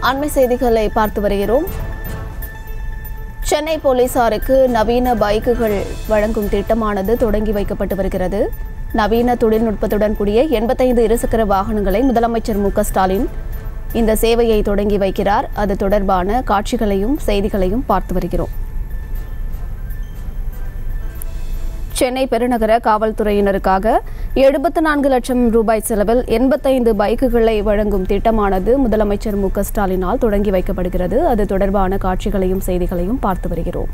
அண்மை செய்திகளை பார்த்து வருகிறோம் சென்னை போலீசாருக்கு நவீன பைக்குகள் வழங்கும் திட்டமானது தொடங்கி வைக்கப்பட்டு வருகிறது நவீன தொழில்நுட்பத்துடன் கூடிய எண்பத்தைந்து இருசக்கர வாகனங்களை முதலமைச்சர் மு க ஸ்டாலின் இந்த சேவையை தொடங்கி வைக்கிறார் அது தொடர்பான காட்சிகளையும் செய்திகளையும் பார்த்து வருகிறோம் சென்னை பெருநகர காவல்துறையினருக்காக எழுபத்து நான்கு லட்சம் ரூபாய் செலவில் எண்பத்தைந்து பைக்குகளை வழங்கும் திட்டமானது முதலமைச்சர் மு க ஸ்டாலினால் தொடங்கி வைக்கப்படுகிறது அது தொடர்பான காட்சிகளையும் செய்திகளையும் பார்த்து வருகிறோம்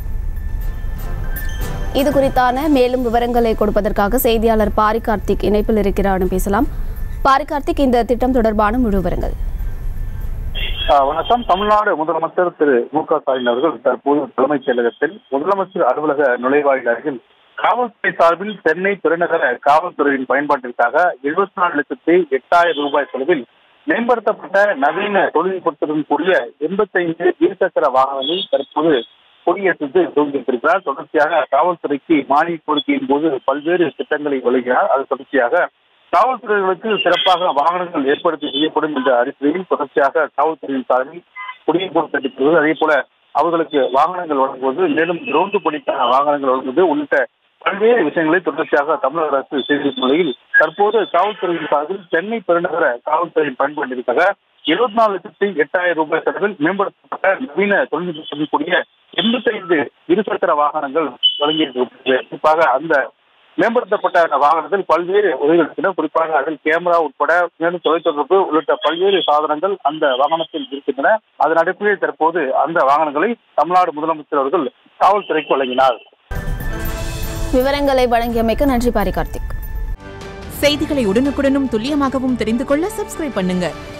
இது குறித்தான மேலும் விவரங்களை கொடுப்பதற்காக செய்தியாளர் பாரி கார்த்திக் இணைப்பில் இருக்கிறார் பேசலாம் பாரி கார்த்திக் இந்த திட்டம் தொடர்பான முழு விவரங்கள் ஆஹ் வணக்கம் தமிழ்நாடு முதலமைச்சர் திரு மு க ஸ்டாலின் அவர்கள் தற்போது தலைமைச் செயலகத்தில் முதலமைச்சர் அலுவலக நுழைவாயில் அருகில் காவல்துறை சார்பில் சென்னை பெருநகர காவல்துறையின் பயன்பாட்டிற்காக எழுபத்தி நாலு லட்சத்தி எட்டாயிரம் ரூபாய் செலவில் மேம்படுத்தப்பட்ட நவீன தொழில்நுட்பத்துடன் கூடிய எண்பத்தைந்து இருசக்கர வாகனங்களை தற்போது கொடியேற்றிட்டு துவங்கியிருக்கிறார் தொடர்ச்சியாக காவல்துறைக்கு மானிய கோரிக்கையின் போது பல்வேறு திட்டங்களை வழங்கினார் அது தொடர்ச்சியாக காவல்துறைகளுக்கு சிறப்பாக வாகனங்கள் ஏற்படுத்தி செய்யப்படும் என்ற அடிப்படையில் தொடர்ச்சியாக காவல்துறையின் சார்பில் குடியிருப்பு கட்டிப்படுவது அதே போல அவர்களுக்கு வாகனங்கள் வழங்குவது மேலும் ரோந்து பணிக்கான வாகனங்கள் வழங்குவது உள்ளிட்ட பல்வேறு விஷயங்களை தொடர்ச்சியாக தமிழக அரசு செய்திருக்கும் நிலையில் தற்போது காவல்துறையின் சார்பில் சென்னை பெருநகர காவல்துறையின் பயன்பாட்டிற்காக இருபத்தி நாலு லட்சத்தி எட்டாயிரம் ரூபாய் செலவில் மேம்படுத்தப்பட்ட நவீன தொழில்நுட்பத்துடன் கூடிய எண்பத்தைந்து இருசக்கர வாகனங்கள் வழங்கியிருக்கிறது குறிப்பாக அந்த மேம்படுத்தப்பட்ட அந்த வாகனத்தில் பல்வேறு உதவிகள் இருக்கின்றன குறிப்பாக அதில் கேமரா உட்பட மேலும் தொலைத்தொடர்பு உள்ளிட்ட பல்வேறு சாதனங்கள் அந்த வாகனத்தில் இருக்கின்றன அதன் அடிப்படையில் தற்போது அந்த வாகனங்களை தமிழ்நாடு முதலமைச்சர் அவர்கள் காவல்துறைக்கு வழங்கினார் விவரங்களை வழங்கியமைக்கு நன்றி பாரி கார்த்திக் செய்திகளை உடனுக்குடனும் துல்லியமாகவும் தெரிந்து கொள்ள சப்ஸ்கிரைப் பண்ணுங்க